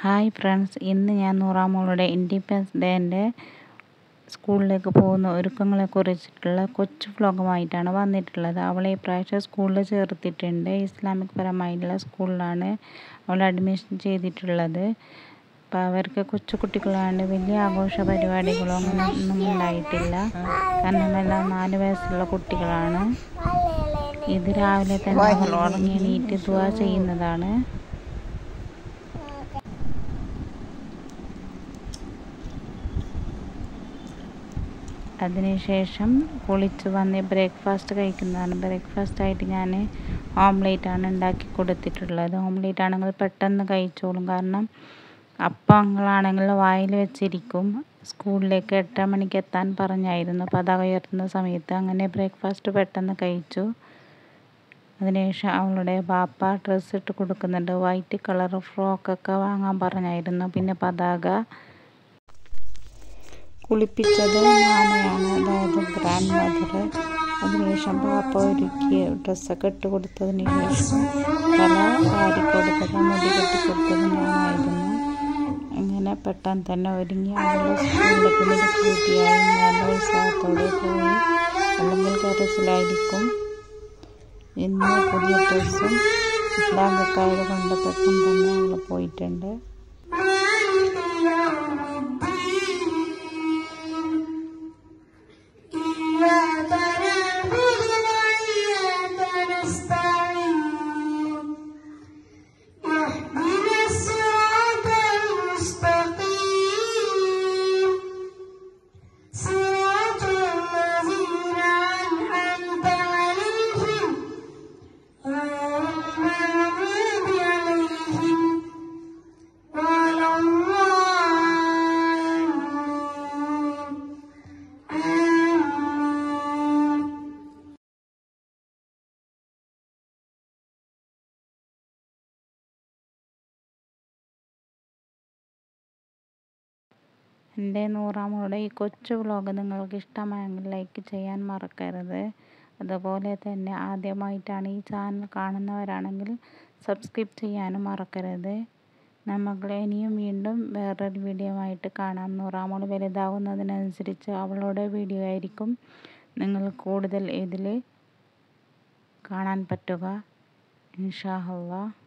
hi friends ഇന്ന് ഞാൻ നൂറാമോളുടെ independence ഡേൻ്റെ സ്കൂളിലേക്ക് പോകുന്ന ഒരുക്കങ്ങളെ കുറിച്ചിട്ടുള്ള കൊച്ചു വ്ലോഗുമായിട്ടാണ് വന്നിട്ടുള്ളത് അവളെ ഇപ്രാവശ്യം സ്കൂളിൽ ചേർത്തിട്ടുണ്ട് ഇസ്ലാമിക് പരമായിട്ടുള്ള സ്കൂളിലാണ് അവൾ അഡ്മിഷൻ ചെയ്തിട്ടുള്ളത് അപ്പോൾ അവർക്ക് കൊച്ചു കുട്ടികളാണ് വലിയ ആഘോഷ പരിപാടികളോ അങ്ങനെ ഒന്നും ഉണ്ടായിട്ടില്ല കാരണം എല്ലാം നാല് വയസ്സുള്ള കുട്ടികളാണ് ഇത് രാവിലെ തന്നെ അവൾ ഉറങ്ങി എണീറ്റ് ദുവാ ചെയ്യുന്നതാണ് അതിനുശേഷം കുളിച്ച് വന്ന് ബ്രേക്ക്ഫാസ്റ്റ് കഴിക്കുന്നതാണ് ബ്രേക്ക്ഫാസ്റ്റ് ആയിട്ട് ഞാൻ ഓംലേറ്റ് ആണ് ഉണ്ടാക്കി കൊടുത്തിട്ടുള്ളത് ഓംലേറ്റ് ആണെങ്കിൽ പെട്ടെന്ന് കഴിച്ചോളും കാരണം അപ്പങ്ങളാണെങ്കിൽ വായിൽ വെച്ചിരിക്കും സ്കൂളിലേക്ക് എട്ടര മണിക്ക് എത്താൻ പറഞ്ഞായിരുന്നു പതാക ഉയർത്തുന്ന സമയത്ത് അങ്ങനെ ബ്രേക്ക്ഫാസ്റ്റ് പെട്ടെന്ന് കഴിച്ചു അതിനുശേഷം അവളുടെ ബാപ്പ ഡ്രസ്സ് ഇട്ട് കൊടുക്കുന്നുണ്ട് വൈറ്റ് കളർ ഫ്രോക്കൊക്കെ വാങ്ങാൻ പറഞ്ഞായിരുന്നു പിന്നെ പതാക കുളിപ്പിച്ചത് മാമയാണ് അതായത് ഗ്രാൻഡ് മദർ അതിനുശേഷം പാപ്പ ഒരുക്കി ഡ്രസ്സൊക്കെ ഇട്ട് കൊടുത്തതിന് ശേഷം തല വാരി കൊടുത്തത് മുടി കെട്ടി കൊടുത്തത് ഞാനായിരുന്നു അങ്ങനെ പെട്ടെന്ന് തന്നെ ഒരുങ്ങി അവളുടെ സ്കൂളിലേക്ക് മിടുക്കൂട്ടിയായി നല്ല ഉത്സാഹത്തോടെ പോയി അല്ലെങ്കിൽ കരച്ചിലായിരിക്കും ഇന്ന് പുതിയ ഡ്രസ്സും ബാഗൊക്കെ ആയതുകൊണ്ട് പെട്ടെന്ന് തന്നെ അവൾ പോയിട്ടുണ്ട് എൻ്റെ നൂറാമോളുടെ ഈ കൊച്ചു വ്ലോഗ് നിങ്ങൾക്ക് ഇഷ്ടമായെങ്കിൽ ലൈക്ക് ചെയ്യാൻ മറക്കരുത് അതുപോലെ തന്നെ ആദ്യമായിട്ടാണ് ഈ ചാനൽ കാണുന്നവരാണെങ്കിൽ സബ്സ്ക്രൈബ് ചെയ്യാനും മറക്കരുത് നമുക്ക് ഇനിയും വീണ്ടും വേറൊരു വീഡിയോ ആയിട്ട് കാണാം നൂറാമോൾ വലുതാവുന്നതിനനുസരിച്ച് അവളുടെ വീഡിയോ ആയിരിക്കും നിങ്ങൾ കൂടുതൽ ഇതിൽ കാണാൻ പറ്റുക ഇൻഷാ അള്ളാ